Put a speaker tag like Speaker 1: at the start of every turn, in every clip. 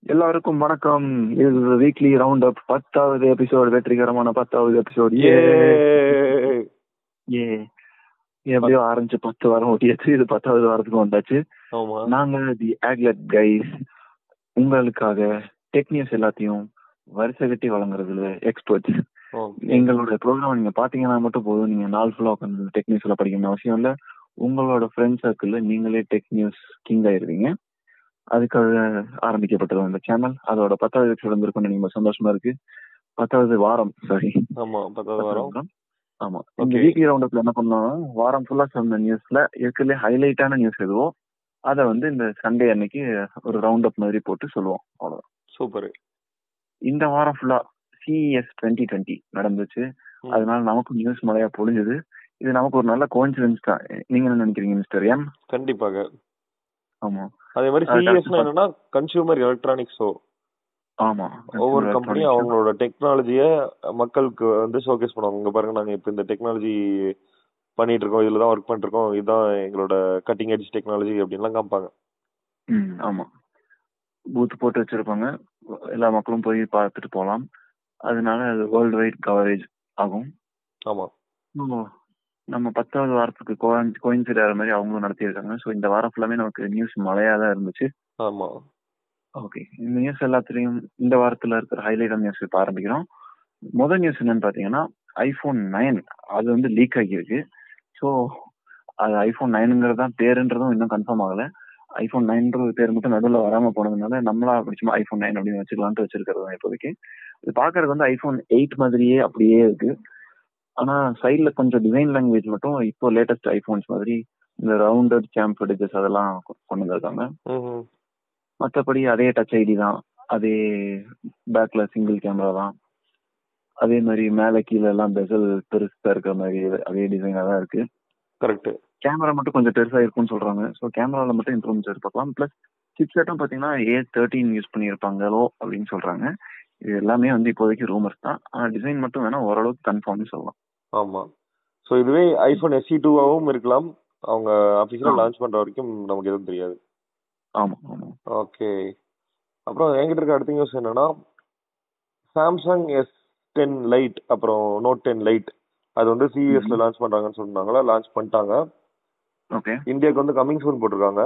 Speaker 1: எல்லாருக்கும் வணக்கம் இது வீக்லி ரவுண்ட் அப் பத்தாவது எபிசோடு வெற்றிகரமான பத்தாவது எபிசோடு ஏ ஏ எப்படியோ ஆரம்பிச்சு பத்து வாரம் ஓட்டியாச்சு இது பத்தாவது வாரத்துக்கு வந்தாச்சு
Speaker 2: ஆமா
Speaker 1: நாங்க தி ஆக்லெட் கைஸ் உங்களுக்காக டெக் நியூஸ் எல்லாத்தையும் வரிசை கட்டி வழங்குறதுல எக்ஸ்பர்ட்ஸ்
Speaker 2: ஓகே
Speaker 1: எங்களோட ப்ரோக்ராம் நீங்க பாத்தீங்கன்னா மட்டும் போதும் நீங்க நாள் ஃபுல்லா உட்காந்து டெக் நியூஸ்ல படிக்கணும்னு அவசியம் இல்ல உங்களோட ஃப்ரெண்ட் சர்க்கிள்ல நீங்களே டெக் நியூஸ் கிங் ஆயிருவீங்க அதுக்காக ஆரம்பிக்கப்பட்டது அந்த சேனல் அதோட பத்தாவது எபிசோட் வந்திருக்கும் நீங்க சந்தோஷமா இருக்கு பத்தாவது வாரம் சாரி
Speaker 2: ஆமா பத்தாவது வாரம்
Speaker 1: ஆமா இந்த
Speaker 2: Okay.
Speaker 1: வீக்லி ரவுண்ட் அப்ல என்ன பண்ணோம் வாரம் ஃபுல்லா சொன்ன நியூஸ்ல இருக்கிறதுல ஹைலைட்டான நியூஸ் எதுவோ அதை வந்து இந்த சண்டே அன்னைக்கு ஒரு ரவுண்ட் அப் மாதிரி போட்டு சொல்லுவோம் அவ்வளவுதான்
Speaker 2: சூப்பர்
Speaker 1: இந்த வாரம் ஃபுல்லா சிஎஸ் டுவெண்ட்டி டுவெண்ட்டி நடந்துச்சு
Speaker 2: ம்.
Speaker 1: அதனால நமக்கு நியூஸ் மழையா பொழிஞ்சது இது நமக்கு ஒரு நல்ல கோயின்சிடன்ஸ் தான் நீங்க என்ன நினைக்கிறீங்க மிஸ்டர் எம்
Speaker 2: கண்டிப்பாக
Speaker 1: ஆமா
Speaker 2: அதே மாதிரி
Speaker 1: அது correct
Speaker 2: சிஎஸ்னா என்னன்னா கன்சியூமர் எலக்ட்ரானிக்ஸ் ஷோ
Speaker 1: ஆமா
Speaker 2: ஒவ்வொரு கம்பெனியும் அவங்களோட டெக்னாலஜிய மக்களுக்கு வந்து ஷோகேஸ் பண்ணுவாங்க இங்க பாருங்க நாங்க இப்ப இந்த டெக்னாலஜி பண்ணிட்டு இருக்கோம் இதுல தான் ஒர்க் பண்ணிட்டு இருக்கோம் இதுதான் எங்களோட கட்டிங் எட்ஜ் டெக்னாலஜி அப்படின்லாம் காமிப்பாங்க
Speaker 1: ம் ஆமா பூத் போட்டு வச்சிருப்பாங்க எல்லா மக்களும் போய் பார்த்துட்டு போகலாம் அதனால அது வேர்ல்டு வைட் கவரேஜ் ஆகும்
Speaker 2: ஆமா
Speaker 1: ஓ, நம்ம பத்தாவது வாரத்துக்கு கோயின்சிட் ஆகிற மாதிரி அவங்களும் நடத்தியிருக்காங்க ஸோ இந்த வாரம் ஃபுல்லாமே நமக்கு நியூஸ் மழையா தான் இருந்துச்சு
Speaker 2: ஆமா
Speaker 1: ஓகே இந்த நியூஸ் எல்லாத்துலயும் இந்த வாரத்துல இருக்கிற ஹைலைட் நியூஸ் இப்ப ஆரம்பிக்கிறோம் முதல் நியூஸ் என்னன்னு பாத்தீங்கன்னா ஐபோன் நைன் அது வந்து லீக் ஆகியிருக்கு ஸோ அது ஐபோன் நைனுங்கிறது தான் பேருன்றதும் இன்னும் கன்ஃபார்ம் ஆகல ஐபோன் நைன்றது பேர் மட்டும் நடுவில் வராம போனதுனால நம்மளா பிடிச்சுமா ஐபோன் நைன் அப்படின்னு வச்சுக்கலான்ட்டு வச்சிருக்கிறது தான் இப்போதைக்கு இது பாக்குறதுக்கு வந்து ஐபோன் எயிட் மாதிரியே அப்படியே இருக்கு ஆனா சைட்ல கொஞ்சம் டிசைன் லாங்குவேஜ் மட்டும் இப்போ லேட்டஸ்ட் ஐபோன்ஸ் மாதிரி இந்த ரவுண்டட் கேம்ப் ஃபுட்டேஜஸ் அதெல்லாம் கொ- கொண்டு வந்திருக்காங்க
Speaker 2: ம்ஹும்.
Speaker 1: மற்றபடி அதே டச் ஐடி தான் அதே பேக்ல சிங்கிள் கேமரா தான் அதே மாதிரி மேலே கீழே எல்லாம் பெசல் பெருசா இருக்கிற மாதிரி அதே டிசைனா தான் இருக்கு
Speaker 2: கரெக்ட்
Speaker 1: கேமரா மட்டும் கொஞ்சம் பெருசா இருக்கும்னு சொல்றாங்க ஸோ கேமரால மட்டும் இம்ப்ரூவ்மெண்ட்ஸ் எதிர்பார்க்கலாம் ப்ளஸ் சிப்செட்டும் பார்த்தீங்கன்னா ஏ தேர்ட்டின் யூஸ் பண்ணியிருப்பாங்களோ அப்படின்னு சொல்றாங்க இது எல்லாமே வந்து இப்போதைக்கு ரூமர்ஸ் தான் ஆனால் டிசைன் மட்டும் வேணா ஓரளவுக்கு கன்ஃபார்ம்னு சொல்லலாம்
Speaker 2: ஆமா சோ இதுவே ஐபோன் எஸ்சி டூவாவும் இருக்கலாம் அவங்க அபிஷியலா
Speaker 1: ஆ.
Speaker 2: லான்ச் பண்ற வரைக்கும் நமக்கு எதுவும் தெரியாது
Speaker 1: ஆமா ஆமா
Speaker 2: ஓகே அப்புறம் என்கிட்ட இருக்க அடுத்த நியூஸ் என்னன்னா சாம்சங் எஸ் டென் லைட் அப்புறம் நோட் டென் லைட் அது வந்து சிஇஎஸ்ல லான்ச் பண்றாங்கன்னு சொன்னாங்களா லான்ச் பண்ணிட்டாங்க
Speaker 1: ஓகே
Speaker 2: இந்தியாவுக்கு வந்து கமிங் சூன் போட்டிருக்காங்க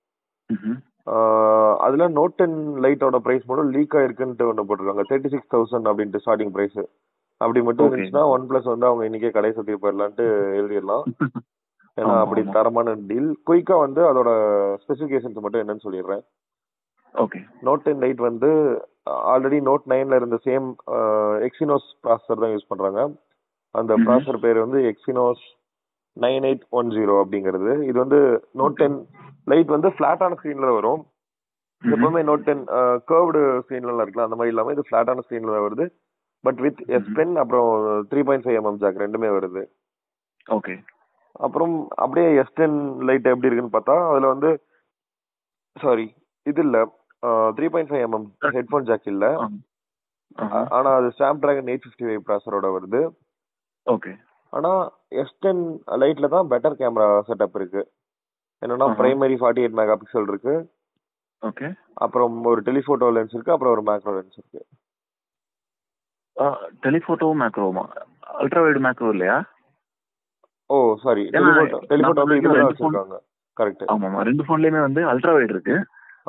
Speaker 2: ஆஹ் அதுல நோட் டென் லைட்டோட பிரைஸ் மட்டும் லீக் ஆயிருக்குன்ட்டு ஒன்று போட்டிருக்காங்க தேர்ட்டி சிக்ஸ் தௌசண்ட் அப்படின்ட்டு ஸ்டார்டிங் பிரைஸ் அப்படி மட்டும்
Speaker 1: Okay.
Speaker 2: இருந்துச்சுன்னா ஒன் பிளஸ் வந்து அவங்க இன்னைக்கே கடை சுத்தி போயிடலான்ட்டு எழுதிடலாம் ஏன்னா
Speaker 1: ஆமா,
Speaker 2: அப்படி
Speaker 1: ஆமா.
Speaker 2: தரமான டீல் குயிக்கா வந்து அதோட ஸ்பெசிஃபிகேஷன்ஸ் மட்டும் என்னன்னு சொல்லிடுறேன்
Speaker 1: ஓகே
Speaker 2: நோட் டென் லைட் வந்து ஆல்ரெடி நோட் நைன்ல இருந்த சேம் எக்ஸினோஸ் ப்ராசஸர் தான் யூஸ் பண்றாங்க அந்த
Speaker 1: Mhm.
Speaker 2: ப்ராசஸர் பேர் வந்து Exynos nine eight one zero அப்படிங்கிறது இது வந்து நோட் டென் லைட் வந்து ஃபிளாட்டான ஸ்க்ரீன்ல வரும் எப்பவுமே நோட் டென் கர்வ்டு ஸ்க்ரீன்ல இருக்கலாம் அந்த மாதிரி இல்லாம இது ஃபிளாட்டான ஸ்க்ரீன்ல வருது பட் வித் எஸ் பென் அப்புறம் three point five mm jack ரெண்டுமே வருது
Speaker 1: ஓகே
Speaker 2: அப்புறம் அப்படியே எஸ் டென் லைட் எப்படி இருக்குன்னு பார்த்தா அதுல வந்து சாரி இது இல்ல three point five mm headphone jack இல்ல ஆ- ஆனா அது Snapdragon eight fifty five ப்ராசரோட வருது
Speaker 1: ஓகே
Speaker 2: ஆனா எஸ் டென் லைட்ல தான் பெட்டர் கேமரா செட்டப் இருக்கு என்னன்னா
Speaker 1: ஆஹா.
Speaker 2: Primary forty eight megapixel இருக்கு
Speaker 1: ஓகே
Speaker 2: அப்புறம் ஒரு டெலிஃபோட்டோ லென்ஸ் இருக்கு அப்புறம் ஒரு மேக்ரோ லென்ஸ் இருக்கு
Speaker 1: டெலிஃபோட்டோவும் மேக்ரோமா அல்ட்ரா வைடு மேக்ரோ இல்லையா
Speaker 2: ஓ சாரி
Speaker 1: ஏன்னா,
Speaker 2: டெலிஃபோட்டோ டெலிஃபோட்டோ வந்து
Speaker 1: நான்
Speaker 2: இதுல
Speaker 1: ரெண்டு phone-
Speaker 2: வச்சிருக்காங்க கரெக்ட்
Speaker 1: ஆமாமா ரெண்டு போன்லயுமே வந்து அல்ட்ரா வைடு இருக்கு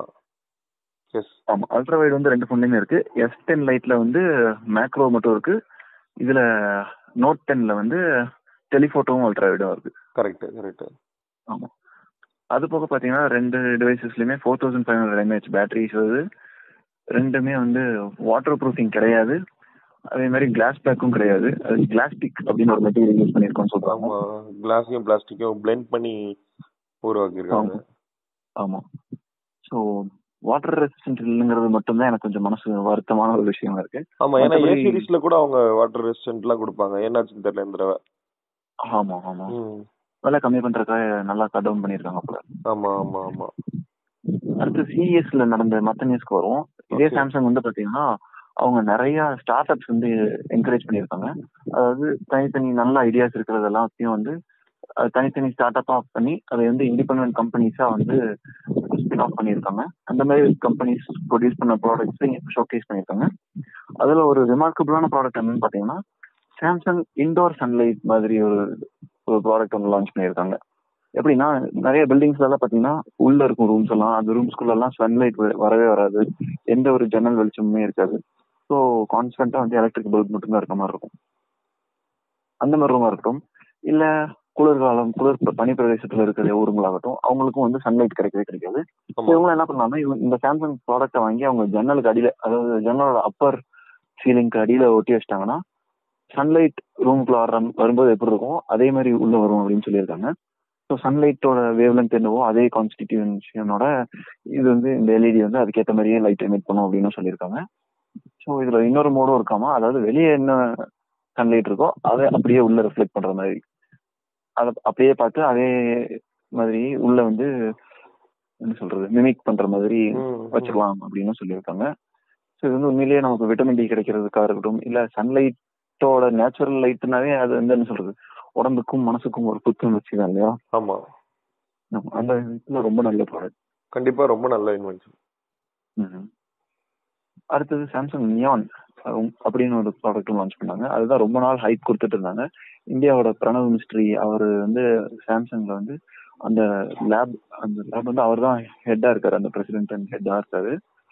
Speaker 2: எஸ்
Speaker 1: ஆமா அல்ட்ரா வைடு வந்து ரெண்டு போன்லயுமே இருக்கு எஸ் டென் லைட்ல வந்து மேக்ரோ மட்டும் இருக்கு இதுல நோட் டென்ல வந்து டெலிஃபோட்டோவும் அல்ட்ரா வைடும் இருக்கு
Speaker 2: கரெக்ட் கரெக்ட்
Speaker 1: ஆமா அது போக பாத்தீங்கன்னா ரெண்டு டிவைசஸ்லயுமே four thousand five hundred M A H batteries வருது ரெண்டுமே வந்து வாட்டர் ப்ரூஃபிங் கிடையாது அதே மாதிரி கிளாஸ் பேக்கும் கிடையாது அது கிளாஸ்டிக் அப்படின்னு ஒரு மெட்டீரியல் யூஸ் பண்ணிருக்கோம்னு சொல்றாங்க
Speaker 2: ஆமா கிளாஸையும் பிளாஸ்டிக்கையும் பிளெண்ட் பண்ணி உருவாக்கியிருக்காங்க
Speaker 1: ஆமா. ஆமா ஸோ வாட்டர் ரெசிஸ்டன்ட் இல்லைங்கிறது மட்டும்தான் எனக்கு கொஞ்சம் மனசு வருத்தமான ஒரு விஷயமா இருக்கு
Speaker 2: ஆமா ஏன்னா ஏ
Speaker 1: மத்தபடி-
Speaker 2: சீரிஸ்ல கூட அவங்க வாட்டர் ரெசிஸ்டன்ட் எல்லாம் கொடுப்பாங்க என்னாச்சுன்னு தெரியல இந்த தடவை
Speaker 1: ஆமா ஆமா
Speaker 2: ம்.
Speaker 1: விலை கம்மி பண்றதுக்காக நல்லா கட் டவுன் பண்ணிருக்காங்க போல
Speaker 2: ஆமா ஆமா ஆமா
Speaker 1: அடுத்து சிஎஸ்ல நடந்த மத்த நியூஸ்க்கு வரும் இதே
Speaker 2: Okay.
Speaker 1: சாம்சங் வந்து பாத்தீங்கன்னா அவங்க நிறைய ஸ்டார்ட் அப்ஸ் வந்து என்கரேஜ் பண்ணியிருக்காங்க அதாவது தனித்தனி நல்ல ஐடியாஸ் இருக்கிறது எல்லாத்தையும் வந்து அது தனித்தனி ஸ்டார்ட் அப்பா பண்ணி அதை வந்து இண்டிபெண்டன்ட் கம்பெனிஸா வந்து ஸ்பின் ஆஃப் பண்ணியிருக்காங்க அந்த மாதிரி கம்பெனிஸ் ப்ரொடியூஸ் பண்ண ப்ராடக்ட்ஸை ஷோகேஸ் பண்ணியிருக்காங்க அதுல ஒரு ரிமார்க்கபிளான ப்ராடக்ட் என்னன்னு பாத்தீங்கன்னா சாம்சங் இண்டோர் சன்லைட் மாதிரி ஒரு ஒரு ப்ராடக்ட் ஒன்று லான்ச் பண்ணியிருக்காங்க எப்படின்னா நிறைய பில்டிங்ஸ்ல எல்லாம் பாத்தீங்கன்னா உள்ள இருக்கும் ரூம்ஸ் எல்லாம் அந்த ரூம்ஸ்குள்ள எல்லாம் சன்லைட் வரவே வராது எந்த ஒரு ஜன்னல் வெளிச்சமுமே இருக்காது ஸோ கான்ஸ்டன்டா வந்து எலக்ட்ரிக் பல்ப் மட்டும்தான் இருக்க மாதிரி இருக்கும் அந்த மாதிரி ரூமா இருக்கட்டும் இல்ல குளிர்காலம் குளிர் பனி பிரதேசத்துல இருக்கிற ஊருங்களாகட்டும் அவங்களுக்கும் வந்து சன்லைட் கிடைக்கவே கிடைக்காது
Speaker 2: ஆமா
Speaker 1: இவங்க என்ன பண்ணாங்க இவங்க இந்த சாம்சங் ப்ராடக்ட்டை வாங்கி அவங்க ஜன்னலுக்கு அடியில அதாவது ஜன்னலோட அப்பர் சீலிங்க்கு அடியில ஒட்டி வச்சிட்டாங்கன்னா சன்லைட் ரூமுக்குள்ள வர வரும்போது எப்படி இருக்கும் அதே மாதிரி உள்ள வரும் அப்படின்னு சொல்லியிருக்காங்க ஸோ சன்லைட்டோட வேவ் லென்த் என்னவோ அதே கான்ஸ்டிடியூஷனோட இது வந்து இந்த எல்இடி வந்து அதுக்கேற்ற மாதிரியே லைட் எமிட் பண்ணும் அப்படின்னு சொல்லியிருக்காங்க ஸோ இதுல இன்னொரு மோடும் இருக்காமா அதாவது வெளியே என்ன சன்லைட் இருக்கோ அதை அப்படியே உள்ள ரிஃப்ளெக்ட் பண்ற மாதிரி அதை அப்படியே பார்த்து அதே மாதிரி உள்ள வந்து என்ன சொல்றது மிமிக் பண்ற மாதிரி
Speaker 2: ம், ம்.
Speaker 1: வச்சுக்கலாம் அப்படின்னு சொல்லியிருக்காங்க ஸோ இது வந்து உண்மையிலேயே நமக்கு விட்டமின் டி கிடைக்கிறதுக்காக இருக்கட்டும் இல்ல சன்லைட்டோட நேச்சுரல் லைட்னாவே அது வந்து என்ன சொல்றது உடம்புக்கும் மனசுக்கும் ஒரு புத்துணர்ச்சி தான் இல்லையா
Speaker 2: ஆமா
Speaker 1: ஆமா, அந்த இதுல ரொம்ப நல்ல ப்ராடக்ட்
Speaker 2: கண்டிப்பா ரொம்ப நல்ல இன்வென்ஷன்
Speaker 1: அடுத்தது சாம்சங் நியான் அப்படின்னு ஒரு ப்ராடக்ட்டும் லான்ச் பண்ணாங்க அதுதான் ரொம்ப நாள் ஹைப் கொடுத்துட்டு இருந்தாங்க இந்தியாவோட பிரணவ் மிஸ்ட்ரி அவர் வந்து சாம்சங்ல வந்து அந்த லேப் அந்த லேப் வந்து அவர் தான் ஹெட்டா இருக்காரு அந்த பிரசிடென்ட் அண்ட் ஹெட்டா இருக்காரு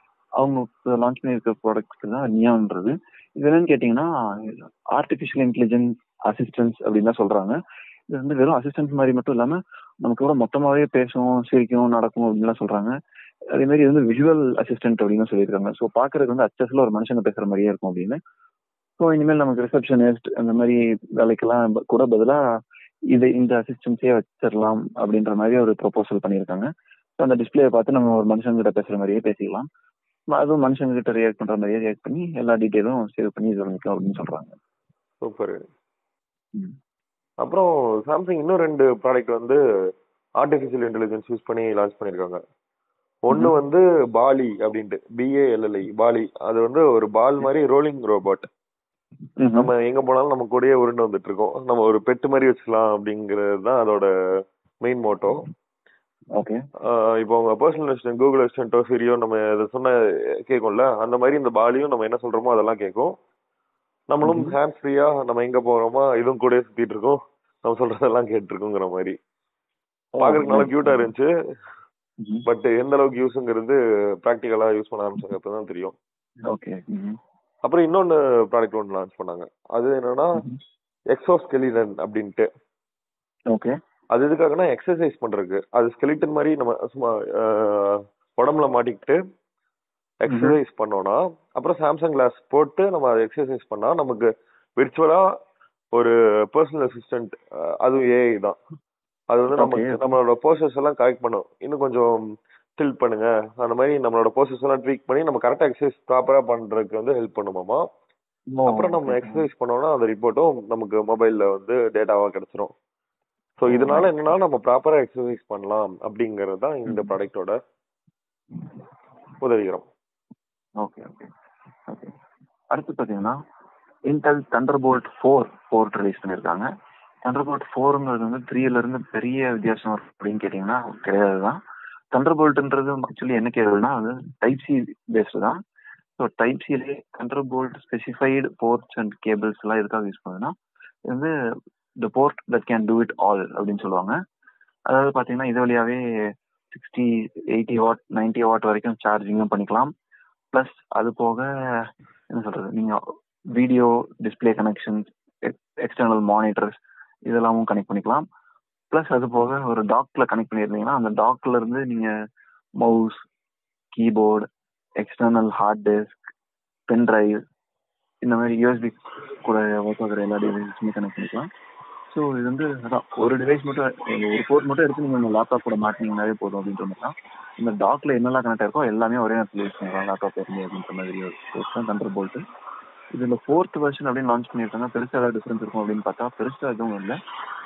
Speaker 1: அவங்க லான்ச் பண்ணியிருக்க ப்ராடக்ட் தான் நியான்ன்றது இது என்னன்னு கேட்டீங்கன்னா ஆர்டிஃபிஷியல் இன்டெலிஜென்ஸ் அசிஸ்டன்ஸ் அப்படின்னு தான் சொல்றாங்க இது வந்து வெறும் அசிஸ்டன்ஸ் மாதிரி மட்டும் இல்லாம நமக்கு கூட மொத்தமாவே பேசும் சிரிக்கும் நடக்கும் அப்படின்லாம் சொல்றாங்க அதே மாதிரி இது வந்து விஷுவல் அசிஸ்டன்ட் அப்படின்னு சொல்லியிருக்காங்க ஸோ பாக்குறதுக்கு வந்து அச்சஸ்ல ஒரு மனுஷங்க பேசுற மாதிரியே இருக்கும் அப்படின்னு ஸோ இனிமேல் நமக்கு ரிசப்ஷனிஸ்ட் அந்த மாதிரி வேலைக்கெல்லாம் ப- கூட பதிலா இது இந்த அசிஸ்டன்ஸே வச்சிடலாம் அப்படின்ற மாதிரி ஒரு ப்ரொபோசல் பண்ணியிருக்காங்க ஸோ அந்த டிஸ்பிளே பார்த்து நம்ம ஒரு மனுஷங்க கிட்ட பேசுற மாதிரியே பேசிக்கலாம் ம- அதுவும் மனுஷங்க கிட்ட ரியாக்ட் பண்ற மாதிரியே ரியாக்ட் பண்ணி எல்லா டீட்டெயிலும் சேவ் பண்ணி இது பண்ணிக்கலாம் அப்படின்னு சொல்றாங்க
Speaker 2: சூப்பர்
Speaker 1: ம்.
Speaker 2: அப்புறம் சாம்சங் இன்னும் ரெண்டு ப்ராடக்ட் வந்து ஆர்டிஃபிஷியல் இன்டெலிஜென்ஸ் யூஸ் பண்ணி லான்ச் பண்ணிருக்காங்க ஒன்னு
Speaker 1: ம்ஹும்.
Speaker 2: வந்து பாலி அப்படின்ட்டு பிஏஎல்எல்ஐ பாலி அது வந்து ஒரு பால் மாதிரி ரோலிங் ரோபோட்
Speaker 1: ம்ஹும்.
Speaker 2: நம்ம எங்க போனாலும் நம்ம கூடயே உருண்டு வந்துட்டு இருக்கோம் நம்ம ஒரு பெட்டு மாதிரி வச்சுக்கலாம் அப்படிங்கிறது தான் அதோட மெயின் மோட்டோ
Speaker 1: ஓகே
Speaker 2: இப்போ உங்க பர்சனல் அசிஸ்டன்ட் கூகுள் அசிஸ்டன்ட்டோ சரியோ நம்ம இதை சொன்ன கேட்கும்ல அந்த மாதிரி இந்த பாலியும் நம்ம என்ன சொல்றோமோ அதெல்லாம் கேட்கும் நம்மளும்
Speaker 1: ம்ஹும்.
Speaker 2: ஹேண்ட் ஃப்ரீயா நம்ம எங்க போறோமோ இதுவும் கூட சுத்திட்டு இருக்கோம் நம்ம சொல்றதெல்லாம் கேட்டு இருக்கோங்கிற மாதிரி பாக்குறதுக்கு நல்லா கியூட்டா இருந்துச்சு
Speaker 1: ம்ஹும்.
Speaker 2: பட் எந்த அளவுக்கு யூஸ்ங்கிறது ப்ராக்டிக்கலா யூஸ் பண்ண ஆரம்பிச்சாங்க அப்பதான் தெரியும்
Speaker 1: ஓகே ம்ஹும்.
Speaker 2: அப்புறம் இன்னொன்னு ப்ராடக்ட் ஒன்று லான்ச் பண்ணாங்க அது என்னன்னா
Speaker 1: ம்ஹும்.
Speaker 2: எக்ஸோஸ்கெலிடன் அப்படின்ட்டு
Speaker 1: ஓகே
Speaker 2: அது எதுக்காகனா எக்ஸசைஸ் பண்றதுக்கு அது ஸ்கெலிட்டன் மாதிரி நம்ம சும்மா ஆஹ், உடம்புல மாட்டிக்கிட்டு எக்ஸசைஸ் பண்ணோம்னா அப்புறம் சாம்சங் கிளாஸ் போட்டு நம்ம அதை எக்ஸசைஸ் பண்ணா நமக்கு விர்ச்சுவலா ஒரு பர்சனல் அசிஸ்டன்ட் அதுவும் ஏஐ தான் அது வந்து நம்ம
Speaker 1: Okay.
Speaker 2: நம்மளோட போஸ்டர்ஸ் எல்லாம் கரெக்ட் பண்ணும் இன்னும் கொஞ்சம் டில்ட் பண்ணுங்க அந்த மாதிரி நம்மளோட போஸ்டர்ஸ் எல்லாம் ட்வீக் பண்ணி நம்ம கரெக்டா எக்ஸசைஸ் ப்ராப்பரா பண்றதுக்கு வந்து ஹெல்ப் பண்ணுமாமா
Speaker 1: ஓ,
Speaker 2: அப்புறம் நம்ம
Speaker 1: okay.
Speaker 2: எக்ஸசைஸ் பண்ணோம்னா அந்த ரிப்போர்ட்டும் நமக்கு மொபைல்ல வந்து டேட்டாவா கிடைச்சிரும் ஸோ இதனால என்னன்னா நம்ம ப்ராப்பரா எக்ஸசைஸ் பண்ணலாம் அப்படிங்கிறது தான் இந்த
Speaker 1: ம்.
Speaker 2: ப்ராடக்டோட உதவிகரம்
Speaker 1: ஓகே ஓகே ஓகே அடுத்து பார்த்தீங்கன்னா Intel Thunderbolt four port release பண்ணியிருக்காங்க தண்டர்போல்ட் ஃபோருங்கிறது வந்து த்ரீல இருந்து பெரிய வித்தியாசம் இருக்கு அப்படின்னு கேட்டிங்கன்னா கிடையாது தான் தண்டர்போல்ட்ன்றது ஆக்சுவலி என்ன கேபிள்னா அது டைப் சி பேஸ்டு தான் ஸோ டைப் சிலே Thunderbolt specified ports and cables எல்லாம் எதுக்காக யூஸ் பண்ணுதுன்னா இது வந்து the port that can do it all அப்படின்னு சொல்லுவாங்க அதாவது பார்த்தீங்கன்னா இது வழியாவே சிக்ஸ்டி எயிட்டி வாட் 90 வாட் வரைக்கும் சார்ஜிங்கும் பண்ணிக்கலாம் ப்ளஸ் அது போக என்ன சொல்றது நீங்க video display connection external monitors இதெல்லாமும் கனெக்ட் பண்ணிக்கலாம் ப்ளஸ் அது போக ஒரு டாக்ல கனெக்ட் பண்ணியிருந்தீங்கன்னா அந்த டாக்ல இருந்து நீங்க mouse keyboard external hard disk pen drive இந்த மாதிரி யூஎஸ்பி கூட ஒர்க் ஆகுற எல்லா டிவைஸுமே கனெக்ட் பண்ணிக்கலாம் ஸோ இது வந்து அதான் ஒரு டிவைஸ் மட்டும் ஒரு போர்ட் மட்டும் எடுத்து நீங்க உங்க லேப்டாப் கூட மாட்டினீங்கன்னாவே போதும் அப்படின்ற மாதிரி தான் இந்த டாக்ல என்னெல்லாம் கனெக்ட் இருக்கோ எல்லாமே ஒரே நேரத்தில் யூஸ் பண்ணலாம் லேப்டாப் இருந்து அப்படின்ற மாதிரி ஒரு போர்ட் தான் தண்டர் போல்ட் இதுல ஃபோர்த் வெர்ஷன் அப்படின்னு லான்ச் பண்ணியிருக்காங்க பெருசா ஏதாவது டிஃபரன்ஸ் இருக்கும் அப்படின்னு பார்த்தா பெருசா எதுவும் இல்லை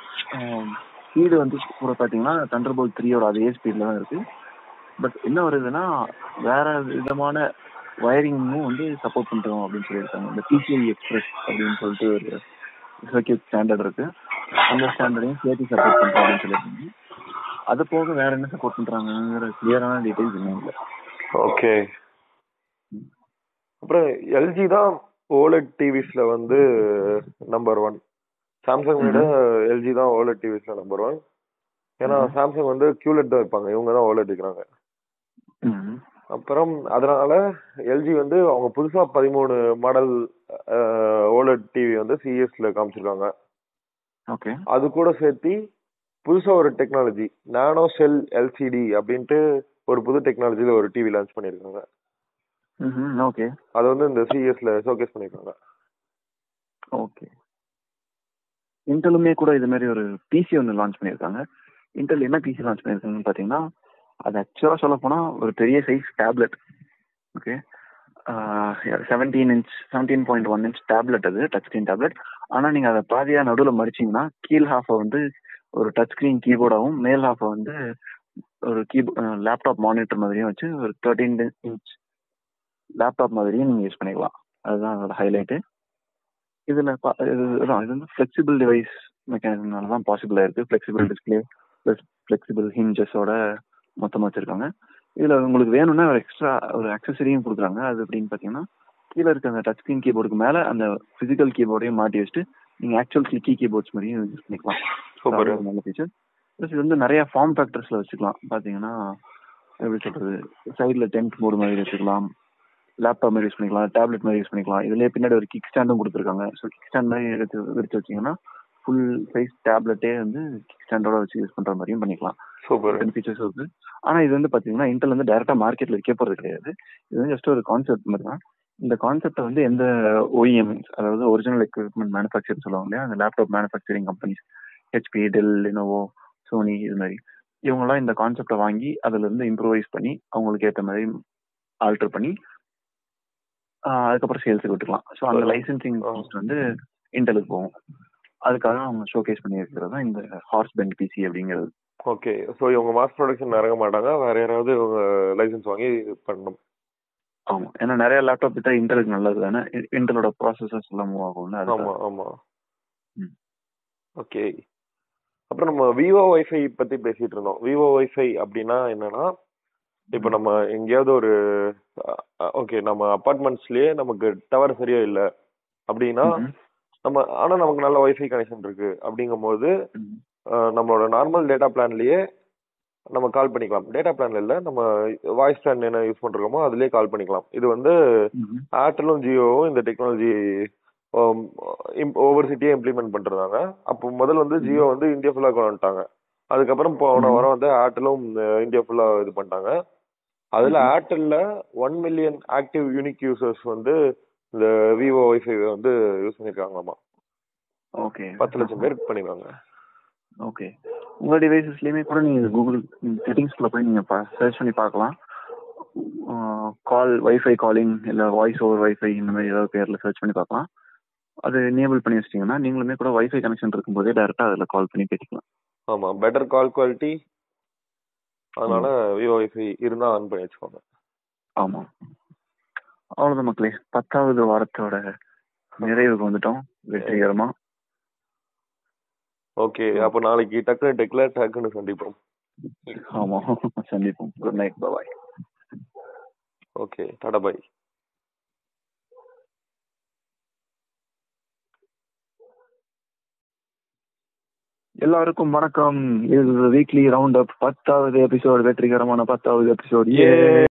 Speaker 1: ஸ்பீடு வந்து கூட பார்த்தீங்கன்னா தண்டர் போல்ட் த்ரீயோட அதே ஸ்பீட்ல தான் இருக்கு பட் என்ன வருதுன்னா வேற விதமான வயரிங்கும் வந்து சப்போர்ட் பண்றோம் அப்படின்னு சொல்லியிருக்காங்க இந்த பிசிஐ எக்ஸ்பிரஸ் அப்படின்னு சொல்லிட்டு ஒரு சர்க்கியூட் ஸ்டாண்டர்ட் இருக்கு அந்த ஸ்டாண்டர்டையும் சேர்த்து சப்போர்ட் பண்றோம் அப்படின்னு சொல்லியிருக்காங்க அது போக வேற என்ன சப்போர்ட் பண்றாங்கங்கிற கிளியரான டீடைல்ஸ் இன்னும் இல்லை
Speaker 2: ஓகே அப்புறம் எல்ஜி தான் ஓலட் டிவிஸ்ல வந்து நம்பர் ஒன் சாம்சங் விட எல்ஜி தான் ஓலட் டிவிஸ்ல நம்பர் ஒன் ஏன்னா சாம்சங் வந்து கியூலெட் தான் வைப்பாங்க இவங்க தான் ஓலட் வைக்கிறாங்க
Speaker 1: ம்
Speaker 2: அப்புறம் அதனால எல்ஜி வந்து அவங்க புதுசா பதிமூணு மாடல் ஓலட் டிவி வந்து சிஎஸ்ல காமிச்சிருக்காங்க
Speaker 1: ஓகே
Speaker 2: அது கூட சேர்த்து புதுசா ஒரு டெக்னாலஜி நானோ செல் எல்சிடி அப்படின்ட்டு ஒரு புது டெக்னாலஜில ஒரு டிவி லான்ச் பண்ணிருக்காங்க
Speaker 1: ம் ஓகே
Speaker 2: அது வந்து இந்த சிஎஸ்ல ஷோகேஸ் பண்ணிருக்காங்க
Speaker 1: ஓகே இன்டெலுமே கூட இது மாதிரி ஒரு பிசி ஒன்று லான்ச் பண்ணியிருக்காங்க இன்டெல் என்ன பிசி லான்ச் பண்ணியிருக்காங்கன்னு பார்த்தீங்கன்னா அது ஆக்சுவலாக சொல்ல போனால் ஒரு பெரிய size tablet okay seventeen inch seventeen point one inch tablet அது டச் ஸ்க்ரீன் டேப்லெட் ஆனால் நீங்கள் அதை பாதியாக நடுவில் மடிச்சிங்கன்னா கீழ் ஹாஃபை வந்து ஒரு டச் ஸ்க்ரீன் கீபோர்டாகவும் மேல் ஹாஃபை வந்து ஒரு கீபோ லேப்டாப் மானிட்டர் மாதிரியும் வச்சு ஒரு தேர்ட்டீன் இன்ச் லேப்டாப் மாதிரியும் நீங்கள் யூஸ் பண்ணிக்கலாம் அதுதான் அதோட ஹைலைட்டு இதில் இது இதான் இது வந்து ஃப்ளெக்சிபிள் டிவைஸ் மெக்கானிசம்னால தான் பாசிபிளாக இருக்குது ஃப்ளெக்சிபிள் டிஸ்பிளே ப்ளஸ் ஃப்ளெக்சிபிள் ஹிஞ்சஸோட மொத்தமாக வச்சுருக்காங்க இதில் உங்களுக்கு வேணும்னா ஒரு எக்ஸ்ட்ரா ஒரு அக்சசரியும் கொடுக்குறாங்க அது எப்படின்னு பார்த்தீங்கன்னா கீழே இருக்க அந்த டச் ஸ்க்ரீன் கீபோர்டுக்கு மேலே அந்த ஃபிசிக்கல் கீபோர்டையும் மாட்டி வச்சுட்டு நீங்கள் ஆக்சுவல் கிளிக்கி கீபோர்ட்ஸ் மாதிரியும் யூஸ் பண்ணிக்கலாம்
Speaker 2: சூப்பர்
Speaker 1: அது ஒரு நல்ல ஃபீச்சர் ப்ளஸ் இது வந்து நிறைய ஃபார்ம் ஃபேக்டர்ஸில் வச்சுக்கலாம் பார்த்தீங்கன்னா எப்படி சொல்கிறது சைடில் டென்த் போர்டு மாதிரி வச்சுக்கலாம் லேப்டாப் மாதிரி யூஸ் பண்ணிக்கலாம் டேப்லெட் மாதிரி யூஸ் பண்ணிக்கலாம் இதுலேயே பின்னாடி ஒரு கிக் ஸ்டாண்டும் கொடுத்துருக்காங்க ஸோ கிக் ஸ்டாண்ட் மாதிரி எடுத்து விரிச்சு வச்சிங்கன்னா ஃபுல் சைஸ் டேப்லெட்டே வந்து கிக் ஸ்டாண்டோட வச்சு யூஸ் பண்ணுற மாதிரியும் பண்ணிக்கலாம்
Speaker 2: சூப்பர்
Speaker 1: டென் ஃபீச்சர்ஸ் இருக்கு ஆனால் இது வந்து பார்த்தீங்கன்னா இன்டெல் வந்து டேரெக்டாக மார்க்கெட்டில் விற்க போகிறது கிடையாது இது வந்து ஜஸ்ட் ஒரு கான்செப்ட் மாதிரி தான் இந்த கான்செப்டை வந்து எந்த ஓஇஎம் அதாவது ஒரிஜினல் எக்யூப்மெண்ட் மேனுஃபேக்சர் சொல்லுவாங்க இல்லையா அந்த laptop manufacturing companies HP Dell Lenovo Sony இது மாதிரி இவங்கெல்லாம் இந்த கான்செப்டை வாங்கி அதுல இருந்து இம்ப்ரூவைஸ் பண்ணி அவங்களுக்கு ஏற்ற மாதிரி ஆல்டர் பண்ணி ஆஹ் அதுக்கப்புறம் சேல்ஸுக்கு விட்டுக்கலாம் ஸோ அந்த லைசன்சிங் காஸ்ட் வந்து இன்டெலுக்கு போகும் அதுக்காக அவங்க ஷோகேஸ் பண்ணி இருக்கிறது தான் இந்த ஹார்ஸ் பெண்ட் பிசி அப்படிங்கிறது
Speaker 2: ஓகே ஸோ இவங்க மாஸ் ப்ரொடக்ஷன் இறங்க மாட்டாங்க வேற யாராவது இவங்க லைசன்ஸ் வாங்கி பண்ணணும்
Speaker 1: ஆமா ஏன்னா நிறைய லேப்டாப் கிட்ட இன்டெலுக்கு நல்லது தானே இன்டெலோட ப்ராசஸர்ஸ் எல்லாம் மூவ் ஆகும்ல
Speaker 2: ஆமா
Speaker 1: அதுக்காக.
Speaker 2: ஆமா
Speaker 1: ம்.
Speaker 2: ஓகே அப்புறம் நம்ம விவோ வைஃபை பத்தி பேசிட்டு இருந்தோம் விவோ வைஃபை அப்படின்னா என்னன்னா இப்போ நம்ம எங்கேயாவது ஒரு ஓகே நம்ம அப்பார்ட்மெண்ட்ஸ்லயே நமக்கு டவர் சரியா இல்ல அப்படின்னா
Speaker 1: ம்ஹும்.
Speaker 2: நம்ம ஆனா நமக்கு நல்ல வைஃபை கனெக்ஷன் இருக்கு அப்படிங்கும்போது
Speaker 1: ம்.
Speaker 2: அஹ், நம்மளோட நார்மல் டேட்டா பிளான்லயே நம்ம கால் பண்ணிக்கலாம் டேட்டா பிளான்ல இல்ல நம்ம வாய்ஸ் பிளான் என்ன யூஸ் பண்றோமோ அதுலயே கால் பண்ணிக்கலாம் இது வந்து
Speaker 1: ம்ஹும்.
Speaker 2: ஏர்டெலும் ஜியோவும் இந்த டெக்னாலஜி ஒவ்வொரு சிட்டியே இம்ப்ளிமெண்ட் பண்றாங்க அப்போ முதல்ல வந்து ஜியோ வந்து இந்தியா ஃபுல்லா கொண்டு வந்துட்டாங்க அதுக்கப்புறம் போன
Speaker 1: ம்.
Speaker 2: வாரம் வந்து ஏர்டெலும் அஹ், இந்தியா ஃபுல்லா இது பண்ணிட்டாங்க அதுல
Speaker 1: ம்ஹும்.
Speaker 2: ஏர்டெல்ல one million active unique users வந்து இந்த விவோ வைஃபை வந்து யூஸ் பண்ணிருக்காங்களாமா
Speaker 1: ஓகே
Speaker 2: பத்து லட்சம் பேர் பண்ணிருக்காங்க
Speaker 1: ஓகே உங்க டிவைசஸ்லயுமே கூட நீங்க கூகுள் செட்டிங்ஸ்குள்ள போய் நீங்க சர்ச் பண்ணி பார்க்கலாம் கால் வைஃபை காலிங் இல்ல வாய்ஸ் ஓவர் வைஃபை இந்த மாதிரி ஏதாவது பேர்ல சர்ச் பண்ணி பார்க்கலாம் அது எனேபிள் பண்ணி வச்சிட்டீங்கன்னா நீங்களுமே கூட வைஃபை கனெக்ஷன் இருக்கும்போதே டேரக்டா அதுல கால் பண்ணி பேசிக்கலாம்
Speaker 2: ஆமா பெட்டர் கால் குவாலிட்டி அதனால விவோ வைஃபை இருந்தா ஆன் பண்ணி வச்சுக்கோங்க
Speaker 1: ஆமா அவ்வளவுதான் மக்களே பத்தாவது வாரத்தோட நிறைவுக்கு வந்துட்டோம் வெற்றிகரமா
Speaker 2: ஓகே அப்ப நாளைக்கு டக்குனு டெக்ல டக்குன்னு சந்திப்போம்
Speaker 1: ஆமா சந்திப்போம் good night bye
Speaker 2: okay tata bye
Speaker 1: எல்லாருக்கும் வணக்கம் இது வீக்லி ரவுண்ட் அப் பத்தாவது எபிசோடு வெற்றிகரமான பத்தாவது எபிசோடு
Speaker 2: ஏ